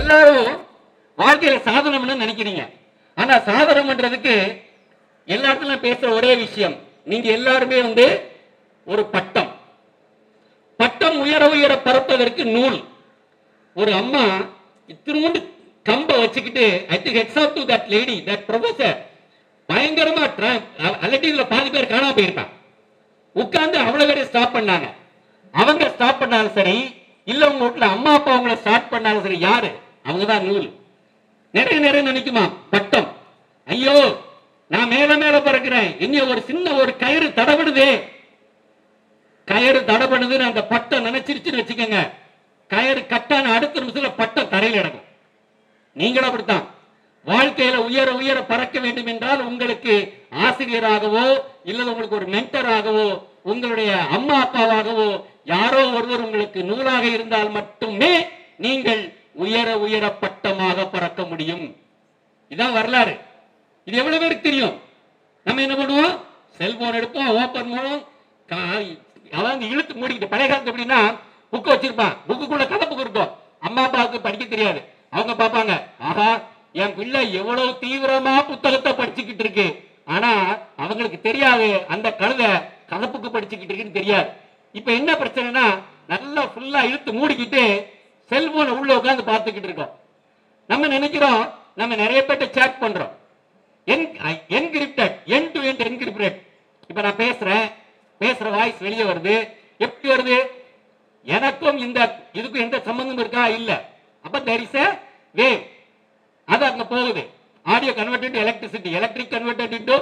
எல்லாரும் வாழ்க்கையில சாதனம்னு நினைக்கிறீங்க ஆனா சாதனம் பண்றதுக்கு எல்லா இடத்துலயும் பேசுற ஒரே விஷயம் நீங்க எல்லாருமே வந்து ஒரு பட்டம் பட்டம் உயர உயர பறப்பதற்கு நூல் ஒரு அம்மா இத்தினோண்டு கம்ப வச்சுக்கிட்டு I think hats off to that lady that professor பயங்கரமா அலட்டில பாதி பேர் காணாம போயிருப்பான் உட்கார்ந்து அவ்வளவு பேரை ஸ்டாப் பண்ணாங்க அவங்க ஸ்டாப் பண்ணாலும் சரி இல்ல உங்க வீட்டுல அம்மா அப்பா அவங்கள ஸ்டார்ட் பண்ணாலும் சரி யாரு அவங்க தான் நூல் நிறைய நிறைய நினைக்குமா பட்டம் ஐயோ நான் மேல மேல பறக்கிறேன் இங்க ஒரு சின்ன ஒரு கயிறு தடபடுதே கயிறு தடபடுதுன்னு அந்த பட்டம் நினைச்சிருச்சுன்னு வச்சுக்கோங்க கயிறு கட்டான அடுத்த நிமிஷத்துல பட்டம் தரையில் இடக்கும் நீங்களும் அப்படித்தான் வாழ்க்கையில உயர உயர பறக்க வேண்டும் என்றால் உங்களுக்கு ஆசிரியராகவோ இல்லது உங்களுக்கு ஒரு மென்டராகவோ உங்களுடைய அம்மா அப்பாவாகவோ யாரோ ஒருவர் உங்களுக்கு நூலாக இருந்தால் மட்டுமே நீங்கள் உயர உயர பட்டமாக பறக்க முடியும் இதான் வரலாறு இது எவ்வளவு பேருக்கு தெரியும் நம்ம என்ன பண்ணுவோம் செல்போன் எடுப்போம் ஓபன் பண்ணுவோம் கா- அதாவது இழுத்து மூடிக்கிட்டு பழைய காலத்து எப்படின்னா புக்கு வச்சிருப்பான் புக்குக்குள்ள கதை புக்கு இருக்கும் அம்மா அப்பாவுக்கு படிக்க தெரியாது அவங்க பார்ப்பாங்க ஆஹா என் பிள்ளை எவ்வளவு தீவிரமா புத்தகத்தை படிச்சுக்கிட்டு இருக்கு ஆனா அவங்களுக்கு தெரியாது அந்த கழுதை கதை புக்கு படிச்சுக்கிட்டு இருக்குன்னு தெரியாது இப்ப என்ன பிரச்சனைனா நல்லா ஃபுல்லா இழுத்து மூடிக்கிட்டு செல்போனை உள்ள உட்கார்ந்து பார்த்துக்கிட்டு இருக்கோம் நம்ம நினைக்கிறோம் நம்ம நிறைய பேர்ட்ட சேட் பண்றோம் encrypted end to end encrypted இப்ப நான் பேசுறேன் பேசுற வாய்ஸ் வெளியே வருது எப்படி வருது எனக்கும் இந்த இதுக்கும் எந்த சம்பந்தம் இருக்கா இல்ல அப்ப there is a wave அது அங்க போகுது audio converted electricity electric converted into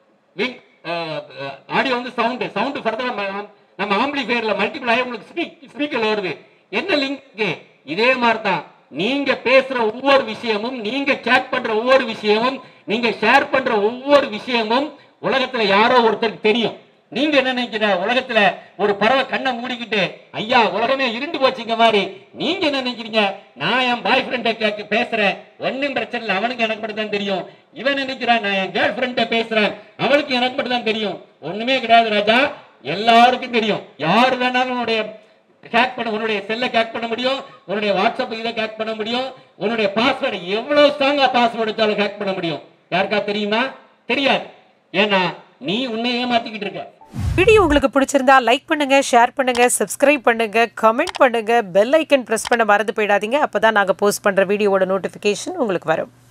audio வந்து சவுண்ட் சவுண்ட் ஃபர்தர் நம்ம ஆம்பிளிஃபையர்ல மல்டிபிள் ஆகி உங்களுக்கு ஸ்பீக் ஸ்பீக்கர்ல வருது என்ன லிங்க் இதே மாதிரி தான் நீங்க பேசுற ஒவ்வொரு விஷயமும் நீங்க சேட் பண்ற ஒவ்வொரு விஷயமும் நீங்க ஷேர் பண்ற ஒவ்வொரு விஷயமும் உலகத்துல யாரோ ஒருத்தருக்கு தெரியும் நீங்க என்ன நினைக்கிற உலகத்துல ஒரு பறவை கண்ணை மூடிக்கிட்டு ஐயா உலகமே இருண்டு போச்சுங்க மாதிரி நீங்க என்ன நினைக்கிறீங்க நான் என் பாய் ஃப்ரெண்ட கேட்க பேசுறேன் ஒண்ணும் பிரச்சனை இல்லை அவனுக்கு எனக்கு மட்டும் தான் தெரியும் இவன் நினைக்கிறான் நான் என் கேர்ள் ஃப்ரெண்ட பேசுறேன் அவளுக்கு எனக்கு மட்டும் தான் தெரியும் ஒண்ணுமே கிடையாது ராஜா எல்லாருக்கும் தெரியும் யார் வேணாலும் உன்னுடைய ஹேக் பண்ண உன்னுடைய செல்லை ஹேக் பண்ண முடியும் உன்னுடைய வாட்ஸ்அப் இதை ஹேக் பண்ண முடியும் உன்னுடைய பாஸ்வேர்டு எவ்வளவு ஸ்ட்ராங்கா பாஸ்வேர்டு வச்சாலும் ஹேக் பண்ண முடியும் யாருக்கா தெரியுமா தெரியாது ஏன்னா நீ உன்னை ஏமாத்திக்கிட்டு இருக்க வீடியோ உங்களுக்கு பிடிச்சிருந்தா லைக் பண்ணுங்க ஷேர் பண்ணுங்க சப்ஸ்கிரைப் பண்ணுங்க கமெண்ட் பண்ணுங்க பெல் ஐக்கன் பிரஸ் பண்ண மறந்து போயிடாதீங்க அப்பதான் நாங்க போஸ்ட் பண்ற வீடியோவோட நோட்டிபிகேஷன் உங்களுக்கு வரும்